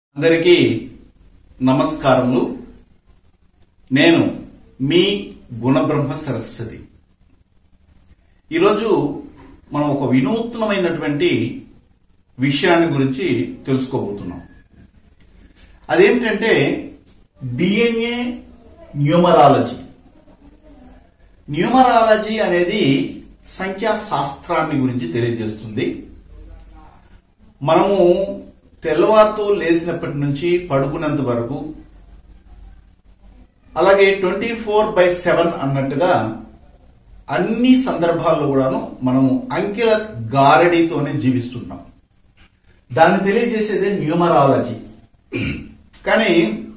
అందరికీ నమస్కారములు నేను మీ గుణబ్రహ్మ సరస్వతి ఈరోజు మనం ఒక వినూత్నమైనటువంటి విషయాన్ని గురించి తెలుసుకోబోతున్నాం అదేమిటంటే డిఎన్ఏ న్యూమరాలజీ న్యూమరాలజీ అనేది సంఖ్యా శాస్త్రాన్ని గురించి తెలియజేస్తుంది మనము తెల్లవారుతో లేచినప్పటి నుంచి పడుకునేంత వరకు అలాగే ట్వంటీ ఫోర్ బై సెవెన్ అన్నట్టుగా అన్ని సందర్భాల్లో కూడాను మనము అంకెల గారడీతోనే జీవిస్తున్నాం దాన్ని తెలియజేసేదే న్యూమరాలజీ కానీ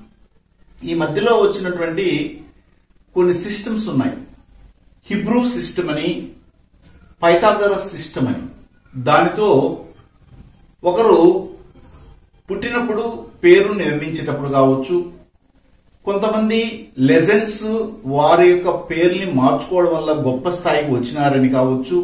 ఈ మధ్యలో వచ్చినటువంటి కొన్ని సిస్టమ్స్ ఉన్నాయి హిబ్రూ సిస్టమ్ అని పైథాగరస్ సిస్టమ్ అని దానితో ఒకరు పుట్టినప్పుడు పేరు నిర్మించేటప్పుడు కావచ్చు కొంతమంది లెజెండ్స్ వారి యొక్క పేర్ని మార్చుకోవడం వల్ల గొప్ప స్థాయికి వచ్చినారని కావచ్చు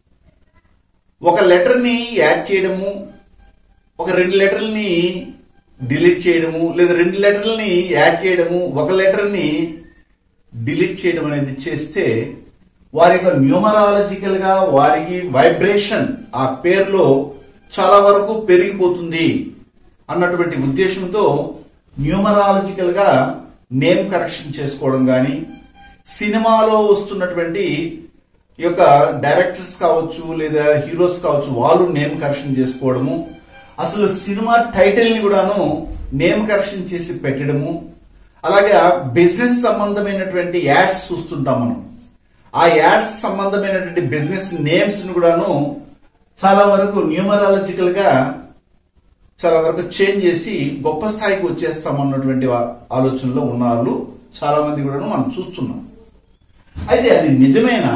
ఒక లెటర్ని యాడ్ చేయడము ఒక రెండు లెటర్ని డిలీట్ చేయడము లేదా రెండు లెటర్లని యాడ్ చేయడము ఒక లెటర్ని డిలీట్ చేయడం అనేది చేస్తే వారి యొక్క న్యూమరాలజికల్ గా వారికి వైబ్రేషన్ ఆ పేరులో చాలా వరకు పెరిగిపోతుంది అన్నటువంటి ఉద్దేశంతో న్యూమరాలజికల్ గా నేమ్ కరెక్షన్ చేసుకోవడం కానీ సినిమాలో వస్తున్నటువంటి ఈ యొక్క డైరెక్టర్స్ కావచ్చు లేదా హీరోస్ కావచ్చు వాళ్ళు నేమ్ కరెక్షన్ చేసుకోవడము అసలు సినిమా టైటిల్ ని కూడాను నేమ్ కరెక్షన్ చేసి పెట్టడము అలాగే బిజినెస్ సంబంధమైనటువంటి యాడ్స్ చూస్తుంటాం మనం ఆ యాడ్స్ సంబంధమైనటువంటి బిజినెస్ నేమ్స్ ని కూడాను చాలా వరకు న్యూమరాలజికల్ గా చాలా వరకు చేంజ్ చేసి గొప్ప స్థాయికి వచ్చేస్తాం అన్నటువంటి వా- ఆలోచనలో ఉన్న వాళ్ళు చాలా మంది కూడా మనం చూస్తున్నాం అయితే అది నిజమేనా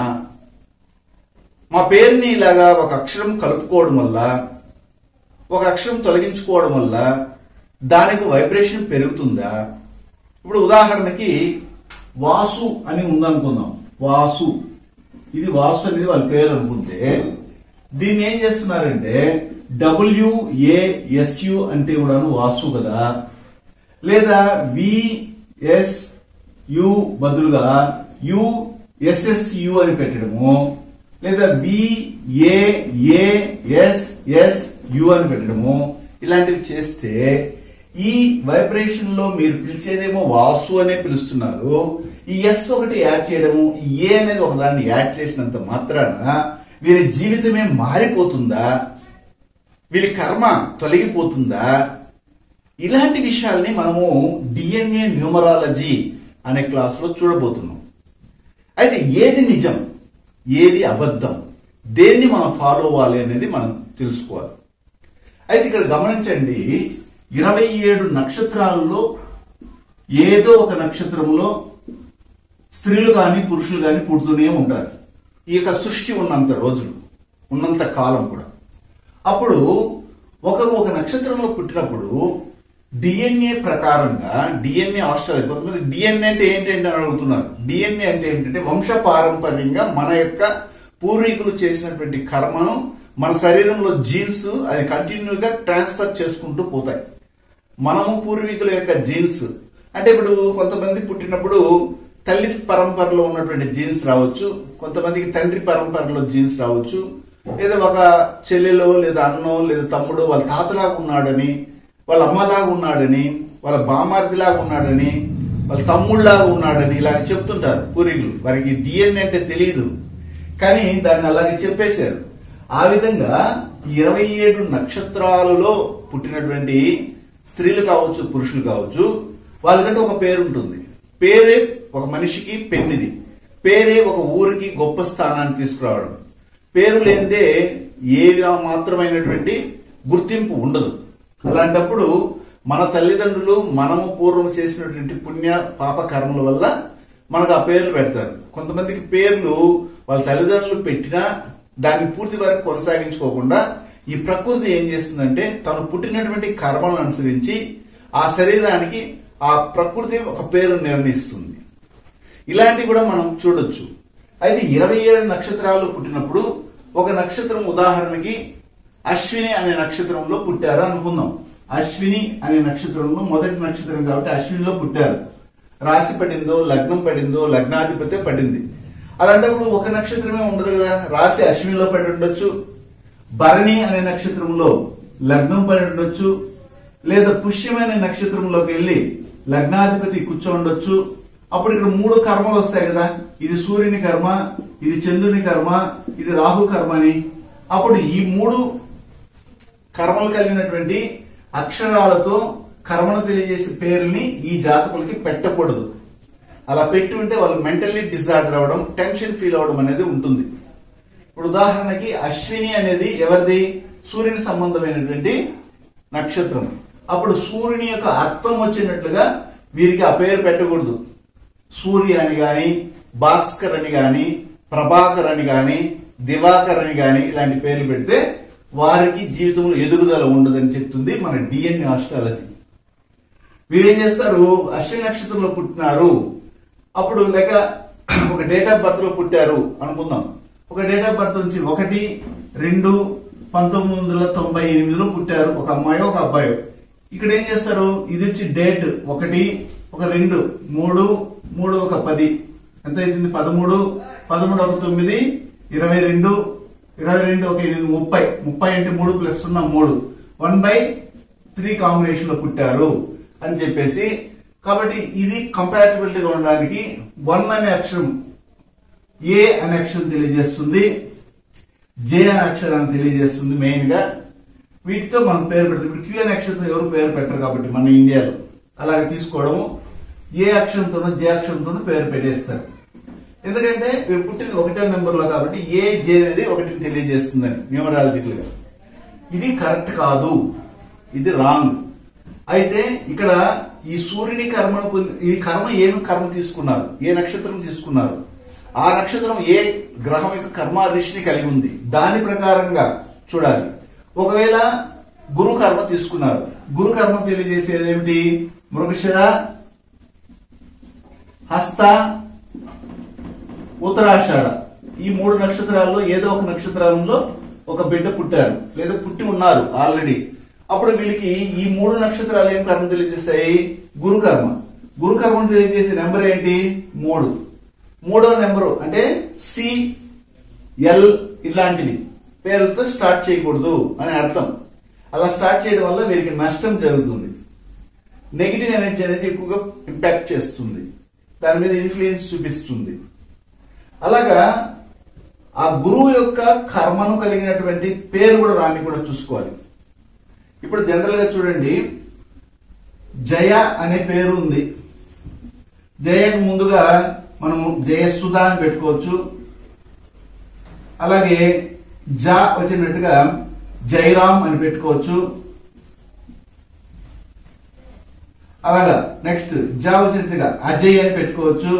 మా పేరుని ఇలాగా ఒక అక్షరం కలుపుకోవడం వల్ల ఒక అక్షరం తొలగించుకోవడం వల్ల దానికి వైబ్రేషన్ పెరుగుతుందా ఇప్పుడు ఉదాహరణకి వాసు అని ఉందనుకుందాం వాసు ఇది వాసు అనేది వాళ్ళ పేరు అనుకుంటే దీన్ని ఏం చేస్తున్నారంటే డబ్ల్యూఏఎస్యు అంటే కూడాను వాసు కదా లేదా విఎస్ యు బదులుగా యుఎస్ఎస్యు అని పెట్టడము లేదా విఏఏఎస్ఎస్ యు అని పెట్టడము ఇలాంటివి చేస్తే ఈ వైబ్రేషన్ లో మీరు పిలిచేదేమో వాసు అనే పిలుస్తున్నారు ఈ ఎస్ ఒకటి యాడ్ చేయడము ఈ ఏ అనేది ఒక దాన్ని యాడ్ చేసినంత మాత్రాన వీరి జీవితమే మారిపోతుందా వీరి కర్మ తొలగిపోతుందా ఇలాంటి విషయాల్ని మనము డిఎన్ఏ న్యూమరాలజీ అనే క్లాసులో చూడబోతున్నాం అయితే ఏది నిజం ఏది అబద్ధం దేన్ని మనం ఫాలో అవ్వాలి అనేది మనం తెలుసుకోవాలి అయితే ఇక్కడ గమనించండి ఇరవై ఏడు నక్షత్రాలలో ఏదో ఒక నక్షత్రంలో స్త్రీలు కానీ పురుషులు కానీ పుడుతూనే ఉంటారు ఈ యొక్క సృష్టి ఉన్నంత రోజులు ఉన్నంత కాలం కూడా అప్పుడు ఒకరు ఒక నక్షత్రంలో పుట్టినప్పుడు డిఎన్ఏ ప్రకారంగా డిఎన్ఏ ఆస్ట్రేలియా కొంతమంది డిఎన్ఏ అంటే ఏంటంటే అని అడుగుతున్నారు డిఎన్ఏ అంటే ఏంటంటే వంశ పారంపర్యంగా మన యొక్క పూర్వీకులు చేసినటువంటి కర్మను మన శరీరంలో జీన్స్ అది కంటిన్యూగా ట్రాన్స్ఫర్ చేసుకుంటూ పోతాయి మనము పూర్వీకుల యొక్క జీన్స్ అంటే ఇప్పుడు కొంతమంది పుట్టినప్పుడు తల్లి పరంపరలో ఉన్నటువంటి జీన్స్ రావచ్చు కొంతమందికి తండ్రి పరంపరలో జీన్స్ రావచ్చు లేదా ఒక చెల్లెలో లేదా అన్నో లేదా తమ్ముడు వాళ్ళ తాతలాగా ఉన్నాడని వాళ్ళ అమ్మలాగా ఉన్నాడని వాళ్ళ బామార్దిలాగా ఉన్నాడని వాళ్ళ తమ్ముళ్లాగా ఉన్నాడని ఇలా చెప్తుంటారు పూర్వీకులు వారికి డిఎన్ఏ అంటే తెలియదు కానీ దాన్ని అలాగే చెప్పేశారు ఆ విధంగా ఇరవై ఏడు నక్షత్రాలలో పుట్టినటువంటి స్త్రీలు కావచ్చు పురుషులు కావచ్చు వాళ్ళకంటే ఒక పేరు ఉంటుంది పేరే ఒక మనిషికి పెన్నిది పేరే ఒక ఊరికి గొప్ప స్థానాన్ని తీసుకురావడం పేరు లేనిదే ఏ మాత్రమైనటువంటి గుర్తింపు ఉండదు అలాంటప్పుడు మన తల్లిదండ్రులు మనము పూర్వం చేసినటువంటి పుణ్య పాప కర్మల వల్ల మనకు ఆ పేర్లు పెడతారు కొంతమందికి పేర్లు వాళ్ళ తల్లిదండ్రులు పెట్టినా దాన్ని పూర్తి వరకు కొనసాగించుకోకుండా ఈ ప్రకృతి ఏం చేస్తుందంటే తను పుట్టినటువంటి కర్మలను అనుసరించి ఆ శరీరానికి ఆ ప్రకృతి ఒక పేరు నిర్ణయిస్తుంది ఇలాంటివి కూడా మనం చూడొచ్చు అయితే ఇరవై ఏడు నక్షత్రాలు పుట్టినప్పుడు ఒక నక్షత్రం ఉదాహరణకి అశ్విని అనే నక్షత్రంలో పుట్టారు అనుకుందాం అశ్విని అనే నక్షత్రంలో మొదటి నక్షత్రం కాబట్టి అశ్వినిలో పుట్టారు రాశి పడిందో లగ్నం పడిందో లగ్నాధిపతే పడింది అలాంటప్పుడు ఒక నక్షత్రమే ఉండదు కదా రాశి అశ్వినిలో పడి ఉండొచ్చు భరణి అనే నక్షత్రంలో లగ్నం పడి ఉండొచ్చు లేదా పుష్యం అనే నక్షత్రంలోకి వెళ్ళి లగ్నాధిపతి కూర్చో ఉండొచ్చు అప్పుడు ఇక్కడ మూడు కర్మలు వస్తాయి కదా ఇది సూర్యుని కర్మ ఇది చంద్రుని కర్మ ఇది రాహు కర్మ అని అప్పుడు ఈ మూడు కర్మలు కలిగినటువంటి అక్షరాలతో కర్మను తెలియజేసే పేరుని ఈ జాతకులకి పెట్టకూడదు అలా పెట్టి ఉంటే వాళ్ళు మెంటల్లీ డిజార్డర్ అవ్వడం టెన్షన్ ఫీల్ అవ్వడం అనేది ఉంటుంది ఇప్పుడు ఉదాహరణకి అశ్విని అనేది ఎవరిది సూర్యుని సంబంధమైనటువంటి నక్షత్రం అప్పుడు సూర్యుని యొక్క అర్థం వచ్చినట్లుగా వీరికి ఆ పేరు పెట్టకూడదు సూర్య అని గాని భాస్కర్ అని గాని ప్రభాకర్ అని గాని దివాకర్ అని గాని ఇలాంటి పేర్లు పెడితే వారికి జీవితంలో ఎదుగుదల ఉండదని చెప్తుంది మన డిఎన్ఏ ఆస్ట్రాలజీ వీరేం చేస్తారు అశ్విని నక్షత్రంలో పుట్టినారు అప్పుడు లేక ఒక డేట్ ఆఫ్ బర్త్ లో పుట్టారు అనుకుందాం ఒక డేట్ ఆఫ్ బర్త్ నుంచి ఒకటి రెండు పంతొమ్మిది వందల తొంభై ఎనిమిదిలో పుట్టారు ఒక అమ్మాయి ఒక అబ్బాయి ఇక్కడ ఏం చేస్తారు ఇది వచ్చి డేట్ ఒకటి ఒక రెండు మూడు మూడు ఒక పది ఎంత అవుతుంది పదమూడు పదమూడు ఒక తొమ్మిది ఇరవై రెండు ఇరవై రెండు ఒక ఎనిమిది ముప్పై ముప్పై అంటే మూడు ప్లస్ సున్నా మూడు వన్ బై త్రీ కాంబినేషన్ లో పుట్టారు అని చెప్పేసి కాబట్టి ఇది కంపాటబిలిటీగా ఉండడానికి వన్ అనే అక్షరం ఏ అనే అక్షరం తెలియజేస్తుంది జే అనే అక్షరాన్ని తెలియజేస్తుంది మెయిన్ గా వీటితో మనం పేరు పెడతాం ఇప్పుడు క్యూ అనే అక్షరంతో ఎవరు పేరు పెట్టరు కాబట్టి మన ఇండియాలో అలాగే తీసుకోవడము ఏ అక్షరంతోనో జే అక్షరంతోనో పేరు పెట్టేస్తారు ఎందుకంటే వీరు పుట్టింది ఒకటే నెంబర్ లో కాబట్టి ఏ జే అనేది ఒకటిని తెలియజేస్తుందని న్యూమరాలజికల్ గా ఇది కరెక్ట్ కాదు ఇది రాంగ్ అయితే ఇక్కడ ఈ సూర్యుని కర్మను పొంది- ఈ కర్మ ఏమి కర్మ తీసుకున్నారు ఏ నక్షత్రం తీసుకున్నారు ఆ నక్షత్రం ఏ గ్రహం యొక్క కర్మ రిషిని కలిగి ఉంది దాని ప్రకారంగా చూడాలి ఒకవేళ గురు కర్మ తీసుకున్నారు గురు కర్మ తెలియజేసేది ఏమిటి మృగశిర హస్త ఉత్తరాషాఢ ఈ మూడు నక్షత్రాల్లో ఏదో ఒక నక్షత్రంలో ఒక బిడ్డ పుట్టారు లేదా పుట్టి ఉన్నారు ఆల్రెడీ అప్పుడు వీళ్ళకి ఈ మూడు నక్షత్రాలు ఏం కర్మ తెలియజేస్తాయి గురు కర్మ గురు కర్మను తెలియజేసే నెంబర్ ఏంటి మూడు మూడో నెంబరు అంటే సి ఎల్ ఇలాంటివి పేర్లతో స్టార్ట్ చేయకూడదు అని అర్థం అలా స్టార్ట్ చేయడం వల్ల వీరికి నష్టం జరుగుతుంది నెగిటివ్ ఎనర్జీ అనేది ఎక్కువగా ఇంపాక్ట్ చేస్తుంది దాని మీద ఇన్ఫ్లుయెన్స్ చూపిస్తుంది అలాగా ఆ గురువు యొక్క కర్మను కలిగినటువంటి పేరు కూడా రాని కూడా చూసుకోవాలి ఇప్పుడు జనరల్ గా చూడండి జయ అనే పేరు ఉంది జయకు ముందుగా మనము జయసుధ అని పెట్టుకోవచ్చు అలాగే జ వచ్చినట్టుగా జైరామ్ అని పెట్టుకోవచ్చు అలాగా నెక్స్ట్ జా వచ్చినట్టుగా అజయ్ అని పెట్టుకోవచ్చు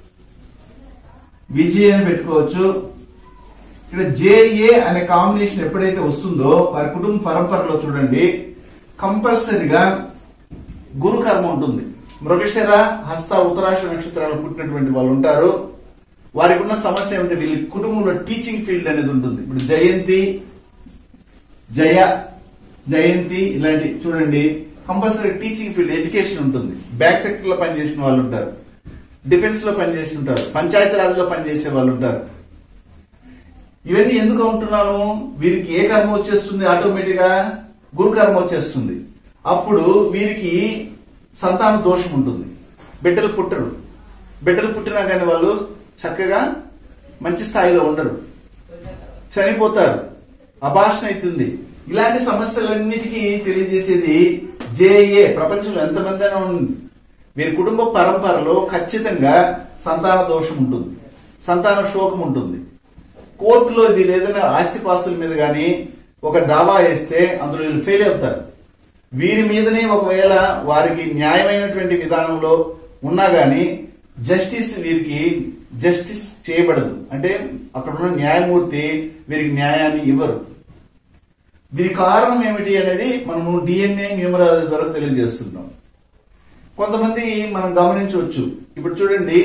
విజయ్ అని పెట్టుకోవచ్చు ఇక్కడ జేఏ అనే కాంబినేషన్ ఎప్పుడైతే వస్తుందో వారి కుటుంబ పరంపరలో చూడండి కంపల్సరిగా గురు కర్మ ఉంటుంది మృగశిర హస్త ఉత్తరాష్ట్ర నక్షత్రాలు పుట్టినటువంటి వాళ్ళు ఉంటారు వారికి ఉన్న సమస్య ఏమంటే వీళ్ళ కుటుంబంలో టీచింగ్ ఫీల్డ్ అనేది ఉంటుంది ఇప్పుడు జయంతి జయ జయంతి ఇలాంటి చూడండి కంపల్సరీ టీచింగ్ ఫీల్డ్ ఎడ్యుకేషన్ ఉంటుంది బ్యాక్ సెక్టర్ లో పనిచేసిన వాళ్ళు ఉంటారు డిఫెన్స్ లో పనిచేసి ఉంటారు పంచాయతీరాజ్ లో పనిచేసే వాళ్ళు ఉంటారు ఇవన్నీ ఎందుకు అంటున్నాను వీరికి ఏ కర్మ వచ్చేస్తుంది ఆటోమేటిక్ గా గురు కర్మ వచ్చేస్తుంది అప్పుడు వీరికి సంతాన దోషం ఉంటుంది బిడ్డలు పుట్టరు బిడ్డలు పుట్టినా కానీ వాళ్ళు చక్కగా మంచి స్థాయిలో ఉండరు చనిపోతారు అభాషణ అవుతుంది ఇలాంటి సమస్యలన్నిటికీ తెలియజేసేది జేఏ ప్రపంచంలో ఎంతమంది అయినా ఉంది వీరి కుటుంబ పరంపరలో ఖచ్చితంగా సంతాన దోషం ఉంటుంది సంతాన శోకం ఉంటుంది కోర్టులో వీళ్ళు ఏదైనా ఆస్తిపాస్తుల మీద కానీ ఒక దావా వేస్తే అందులో వీళ్ళు ఫెయిల్ అవుతారు వీరి మీదనే ఒకవేళ వారికి న్యాయమైనటువంటి విధానంలో ఉన్నా గాని జస్టిస్ వీరికి జస్టిస్ చేయబడదు అంటే అక్కడ ఉన్న న్యాయమూర్తి వీరికి న్యాయాన్ని ఇవ్వరు దీని కారణం ఏమిటి అనేది మనము డిఎన్ఏ న్యూమరాలజీ ద్వారా తెలియజేస్తున్నాం కొంతమంది మనం గమనించవచ్చు ఇప్పుడు చూడండి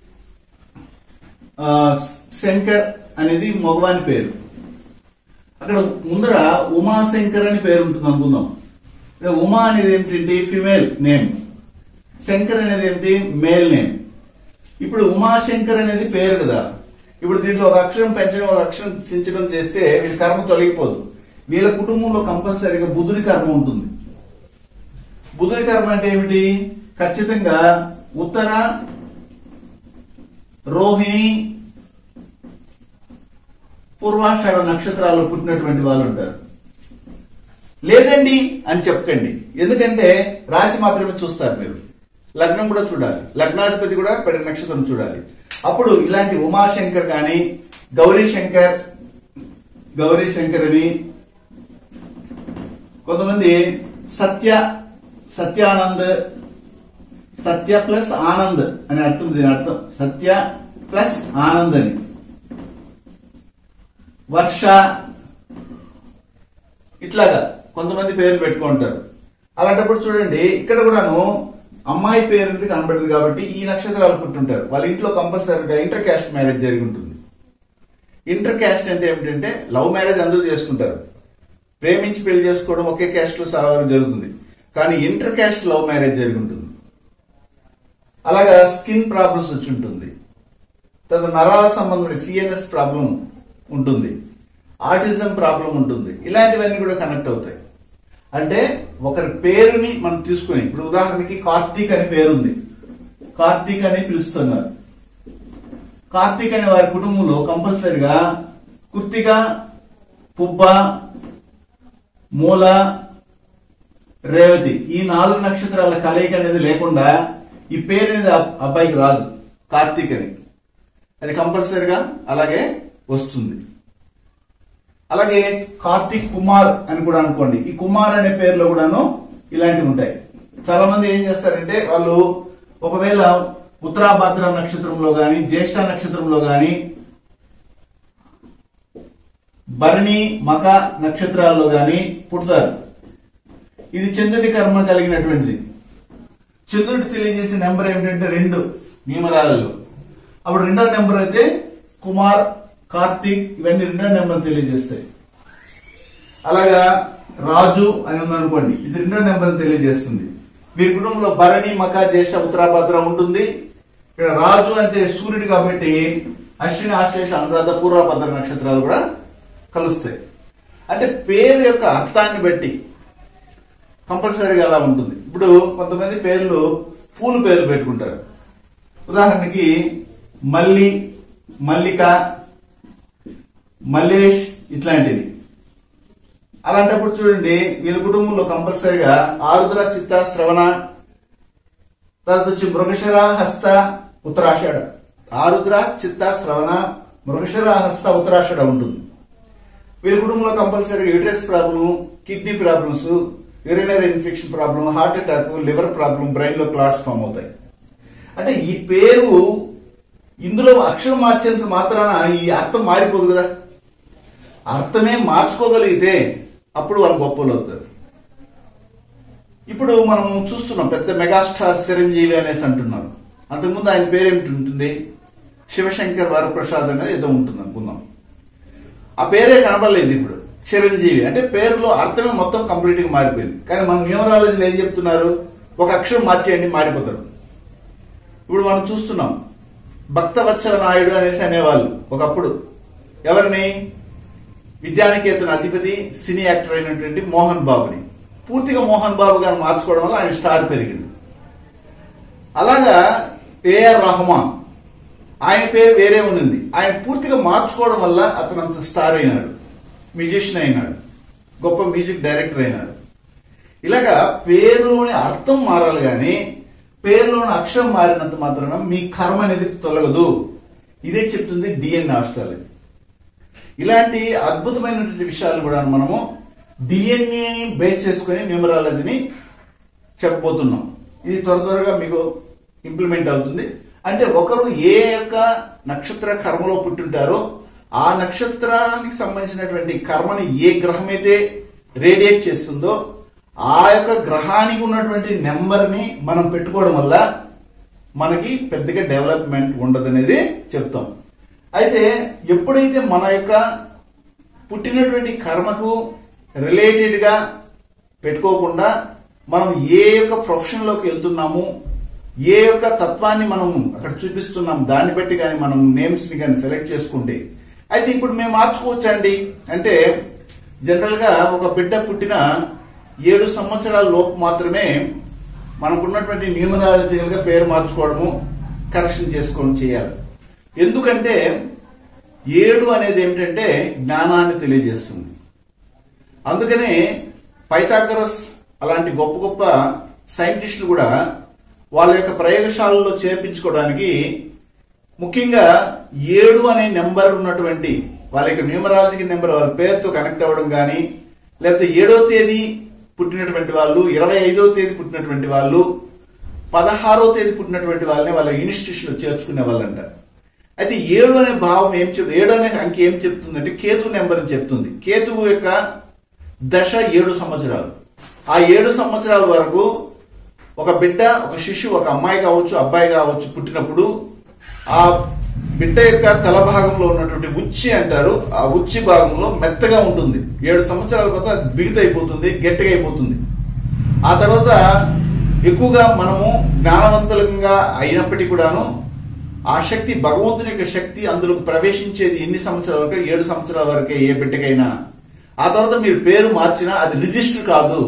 ఆ, శంకర్ అనేది మగవాని పేరు అక్కడ ముందర ఉమాశంకర్ అని పేరు ఉంటుంది అనుకుందాం ఇక్కడ ఉమా అనేది ఏమిటి ఫిమేల్ నేమ్ శంకర్ అనేది ఏమిటి మేల్ నేమ్ ఇప్పుడు ఉమాశంకర్ అనేది పేరు కదా ఇప్పుడు దీంట్లో ఒక అక్షరం పెంచడం ఒక అక్షరం తెంచడం చేస్తే వీళ్ళ కర్మ తొలగిపోదు వీళ్ళ కుటుంబంలో కంపల్సరీగా బుధుడి కర్మ ఉంటుంది బుధుడి కర్మ అంటే ఏమిటి ఖచ్చితంగా ఉత్తర రోహిణి పూర్వాషాఢ నక్షత్రాల్లో పుట్టినటువంటి వాళ్ళు ఉంటారు లేదండి అని చెప్పకండి ఎందుకంటే రాశి మాత్రమే చూస్తారు మీరు లగ్నం కూడా చూడాలి లగ్నాధిపతి కూడా పడి నక్షత్రం చూడాలి అప్పుడు ఇలాంటి ఉమాశంకర్ కానీ గౌరీ శంకర్ గౌరీ శంకర్ అని కొంతమంది సత్య సత్యానంద్ సత్య ప్లస్ ఆనంద్ అని అర్థం దీని అర్థం సత్య ప్లస్ ఆనంద్ అని వర్ష ఇట్లాగా కొంతమంది పేర్లు పెట్టుకుంటారు అలాంటప్పుడు చూడండి ఇక్కడ కూడాను అమ్మాయి పేరు అనేది కనబడుతుంది కాబట్టి ఈ నక్షత్రాలు పుట్టుంటారు వాళ్ళ ఇంట్లో కంపల్సరీగా ఇంటర్ క్యాస్ట్ మ్యారేజ్ జరిగి ఉంటుంది ఇంటర్ క్యాస్ట్ అంటే ఏమిటంటే లవ్ మ్యారేజ్ అందరూ చేసుకుంటారు ప్రేమించి పెళ్లి చేసుకోవడం ఒకే క్యాస్ట్ లో సాగడం జరుగుతుంది కానీ ఇంటర్ క్యాస్ట్ లవ్ మ్యారేజ్ జరిగి ఉంటుంది అలాగా స్కిన్ ప్రాబ్లమ్స్ వచ్చి ఉంటుంది తర్వాత నరాల సంబంధమైన సిఎన్ఎస్ ప్రాబ్లం ఉంటుంది ఆటిజం ప్రాబ్లం ఉంటుంది ఇలాంటివన్నీ కూడా కనెక్ట్ అవుతాయి అంటే ఒకరి పేరుని మనం తీసుకుని ఇప్పుడు ఉదాహరణకి కార్తీక్ అనే పేరుంది కార్తీక్ అని పిలుస్తున్నారు కార్తీక్ అనే వారి కుటుంబంలో కంపల్సరిగా కుర్తిక పుబ్బ మూల రేవతి ఈ నాలుగు నక్షత్రాల కలయిక అనేది లేకుండా ఈ పేరు అనేది ఆ అబ్బాయికి రాదు కార్తీక్ అని అది కంపల్సరిగా అలాగే వస్తుంది అలాగే కార్తీక్ కుమార్ అని కూడా అనుకోండి ఈ కుమార్ అనే పేరులో కూడాను ఇలాంటివి ఉంటాయి చాలా మంది ఏం చేస్తారంటే వాళ్ళు ఒకవేళ ఉత్తరాభద్ర నక్షత్రంలో గాని జ్యేష్ఠ నక్షత్రంలో గాని భరణి మక నక్షత్రాల్లో గాని పుడతారు ఇది చంద్రుడి కర్మ కలిగినటువంటిది చంద్రుడి తెలియజేసే నెంబర్ ఏమిటంటే రెండు నియమరాలలో అప్పుడు రెండో నెంబర్ అయితే కుమార్ కార్తీక్ ఇవన్నీ రెండో నెంబర్ తెలియజేస్తాయి అలాగా రాజు అని ఉందనుకోండి ఇది రెండో నెంబర్ తెలియజేస్తుంది వీరి కుటుంబంలో భరణి మక జ్యేష్ఠ ఉత్తరాభద్ర ఉంటుంది ఇక్కడ రాజు అంటే సూర్యుడు కాబట్టి అశ్విని ఆశ్లేష అనురాధ పూర్వభద్ర నక్షత్రాలు కూడా కలుస్తాయి అంటే పేరు యొక్క అర్థాన్ని బట్టి కంపల్సరీగా అలా ఉంటుంది ఇప్పుడు కొంతమంది పేర్లు పూలు పేర్లు పెట్టుకుంటారు ఉదాహరణకి మల్లి మల్లిక మల్లేష్ ఇట్లాంటివి అలాంటప్పుడు చూడండి వీళ్ళ కుటుంబంలో కంపల్సరిగా ఆరుద్ర చిత్త శ్రవణ తర్వాత వచ్చి మృగశర హస్త ఉత్తరాషాఢ ఆరుద్ర చిత్త శ్రవణ మృగశర హస్త ఉత్తరాషాఢ ఉంటుంది వీళ్ళ కుటుంబంలో కంపల్సరీగా uterus problem kidney problems urinary infection problem heart attack liver problem brain లో క్లాట్స్ ఫామ్ అవుతాయి అంటే ఈ పేరు ఇందులో అక్షరం మార్చేంత మాత్రాన ఈ అర్థం మారిపోదు కదా అర్థమే మార్చుకోగలిగితే అప్పుడు వాళ్ళు గొప్పలు అవుతారు ఇప్పుడు మనం చూస్తున్నాం పెద్ద మెగాస్టార్ చిరంజీవి అనేసి అంటున్నారు అంతకుముందు ఆయన పేరేమిటి ఉంటుంది శివశంకర్ వరప్రసాద్ అనేది ఏదో ఉంటుంది అనుకుందాం ఆ పేరే కనబడలేదు ఇప్పుడు చిరంజీవి అంటే పేరులో అర్థమే మొత్తం కంప్లీట్ గా మారిపోయింది కానీ మన న్యూమరాలజీలో ఏం చెప్తున్నారు ఒక అక్షరం మార్చేయండి మారిపోతారు ఇప్పుడు మనం చూస్తున్నాం భక్తవత్సల నాయుడు అనేసి అనేవాళ్ళు ఒకప్పుడు ఎవరిని విద్యానికేతన అధిపతి సినీ యాక్టర్ అయినటువంటి మోహన్ బాబుని పూర్తిగా మోహన్ బాబు గారు మార్చుకోవడం వల్ల ఆయన స్టార్ పెరిగింది అలాగా ఏఆర్ రహమాన్ ఆయన పేరు వేరే ఉన్నది ఆయన పూర్తిగా మార్చుకోవడం వల్ల అతను అంత స్టార్ అయినాడు మ్యూజిషియన్ అయినాడు గొప్ప మ్యూజిక్ డైరెక్టర్ అయినాడు ఇలాగా పేరులోని అర్థం మారాలి కానీ పేరులోని అక్షరం మారినంత మాత్రాన మీ కర్మ అనేది తొలగదు ఇదే చెప్తుంది డిఎన్ఏ ఆస్ట్రాలజీ ఇలాంటి అద్భుతమైనటువంటి విషయాలు కూడా మనము డిఎన్ఏని బేస్ చేసుకుని న్యూమరాలజీని చెప్పబోతున్నాం ఇది త్వర త్వరగా మీకు ఇంప్లిమెంట్ అవుతుంది అంటే ఒకరు ఏ యొక్క నక్షత్ర కర్మలో పుట్టుంటారో ఆ నక్షత్రానికి సంబంధించినటువంటి కర్మని ఏ గ్రహం అయితే రేడియేట్ చేస్తుందో ఆ యొక్క గ్రహానికి ఉన్నటువంటి నెంబర్ ని మనం పెట్టుకోవడం వల్ల మనకి పెద్దగా డెవలప్మెంట్ ఉండదనేది చెప్తాం అయితే ఎప్పుడైతే మన యొక్క పుట్టినటువంటి కర్మకు రిలేటెడ్ గా పెట్టుకోకుండా మనం ఏ యొక్క ప్రొఫెషన్ లోకి వెళ్తున్నాము ఏ యొక్క తత్వాన్ని మనం అక్కడ చూపిస్తున్నాం దాన్ని బట్టి కానీ మనం నేమ్స్ ని కానీ సెలెక్ట్ చేసుకుంటే అయితే ఇప్పుడు మేము మార్చుకోవచ్చండి అంటే జనరల్ గా ఒక బిడ్డ పుట్టిన ఏడు సంవత్సరాల లోపు మాత్రమే మనకున్నటువంటి న్యూమరాలజికల్ పేరు మార్చుకోవడము కరెక్షన్ చేసుకోవడం చేయాలి ఎందుకంటే ఏడు అనేది ఏమిటంటే జ్ఞానాన్ని తెలియజేస్తుంది అందుకనే పైథాగరస్ అలాంటి గొప్ప గొప్ప సైంటిస్టులు కూడా వాళ్ళ యొక్క ప్రయోగశాలలో చేర్పించుకోవడానికి ముఖ్యంగా ఏడు అనే నెంబర్ ఉన్నటువంటి వాళ్ళ యొక్క న్యూమరాలజీ నెంబర్ వాళ్ళ పేరుతో కనెక్ట్ అవ్వడం కానీ లేకపోతే ఏడో తేదీ పుట్టినటువంటి వాళ్ళు ఇరవై ఐదో తేదీ పుట్టినటువంటి వాళ్ళు పదహారో తేదీ పుట్టినటువంటి వాళ్ళని వాళ్ళ ఇన్స్టిట్యూషన్ లో చేర్చుకునే వాళ్ళు అంటారు అయితే ఏడు అనే భావం ఏం చెప్ ఏడు అనే అంకె ఏం చెప్తుందంటే కేతు నెంబర్ అని చెప్తుంది కేతువు యొక్క దశ ఏడు సంవత్సరాలు ఆ ఏడు సంవత్సరాల వరకు ఒక బిడ్డ ఒక శిశువు ఒక అమ్మాయి కావచ్చు అబ్బాయి కావచ్చు పుట్టినప్పుడు ఆ బిడ్డ యొక్క తల భాగంలో ఉన్నటువంటి ఉచ్చి అంటారు ఆ ఉచ్చి భాగంలో మెత్తగా ఉంటుంది ఏడు సంవత్సరాల తర్వాత అది బిగితైపోతుంది గట్టిగా అయిపోతుంది ఆ తర్వాత ఎక్కువగా మనము జ్ఞానవంతులంగా అయినప్పటికీ కూడాను ఆ శక్తి భగవంతుని యొక్క శక్తి అందులో ప్రవేశించేది ఎన్ని సంవత్సరాల వరకు ఏడు సంవత్సరాల వరకే ఏ బిడ్డకైనా ఆ తర్వాత మీరు పేరు మార్చినా అది రిజిస్టర్ కాదు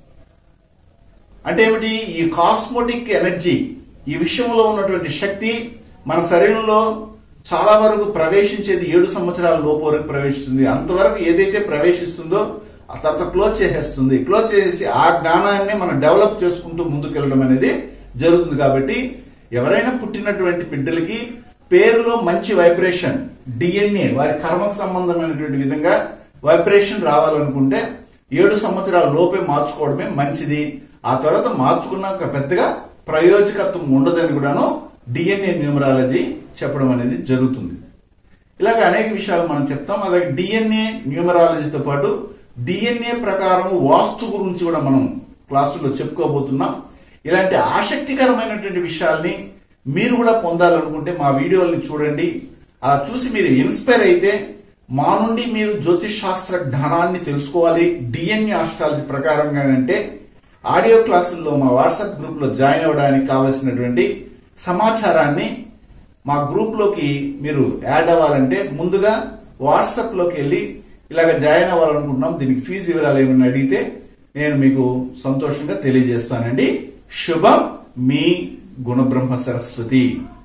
అంటే ఏమిటి ఈ కాస్మోటిక్ ఎనర్జీ ఈ విషయంలో ఉన్నటువంటి శక్తి మన శరీరంలో చాలా వరకు ప్రవేశించేది ఏడు సంవత్సరాల లోపు వరకు ప్రవేశిస్తుంది అంతవరకు ఏదైతే ప్రవేశిస్తుందో ఆ తర్వాత క్లోజ్ చేసేస్తుంది క్లోజ్ చేసేసి ఆ జ్ఞానాన్ని మనం డెవలప్ చేసుకుంటూ ముందుకెళ్ళడం అనేది జరుగుతుంది కాబట్టి ఎవరైనా పుట్టినటువంటి బిడ్డలకి పేరులో మంచి వైబ్రేషన్ డిఎన్ఏ వారి కర్మకు సంబంధమైనటువంటి విధంగా వైబ్రేషన్ రావాలనుకుంటే ఏడు సంవత్సరాల లోపే మార్చుకోవడమే మంచిది ఆ తర్వాత మార్చుకున్నాక పెద్దగా ప్రయోజకత్వం ఉండదని కూడాను డిఎన్ఏ న్యూమరాలజీ చెప్పడం అనేది జరుగుతుంది ఇలాగ అనేక విషయాలు మనం చెప్తాం అలాగే డిఎన్ఏ న్యూమరాలజీతో పాటు డిఎన్ఏ ప్రకారం వాస్తు గురించి కూడా మనం క్లాసుల్లో చెప్పుకోబోతున్నాం ఇలాంటి ఆసక్తికరమైనటువంటి విషయాల్ని మీరు కూడా పొందాలనుకుంటే మా వీడియోల్ని చూడండి అలా చూసి మీరు ఇన్స్పైర్ అయితే మా నుండి మీరు జ్యోతిష్ శాస్త్ర జ్ఞానాన్ని తెలుసుకోవాలి డిఎన్ఏ ఆస్ట్రాలజీ ప్రకారంగా అంటే ఆడియో క్లాసుల్లో మా వాట్సాప్ గ్రూప్ లో జాయిన్ అవ్వడానికి కావలసినటువంటి సమాచారాన్ని మా గ్రూప్ లోకి మీరు యాడ్ అవ్వాలంటే ముందుగా వాట్సాప్ లోకి వెళ్ళి ఇలాగ జాయిన్ అవ్వాలనుకుంటున్నాం దీనికి ఫీజు వివరాలు ఏమైనా అడిగితే నేను మీకు సంతోషంగా తెలియజేస్తానండి శుభం మీ గుణబ్రహ్మ సరస్వతి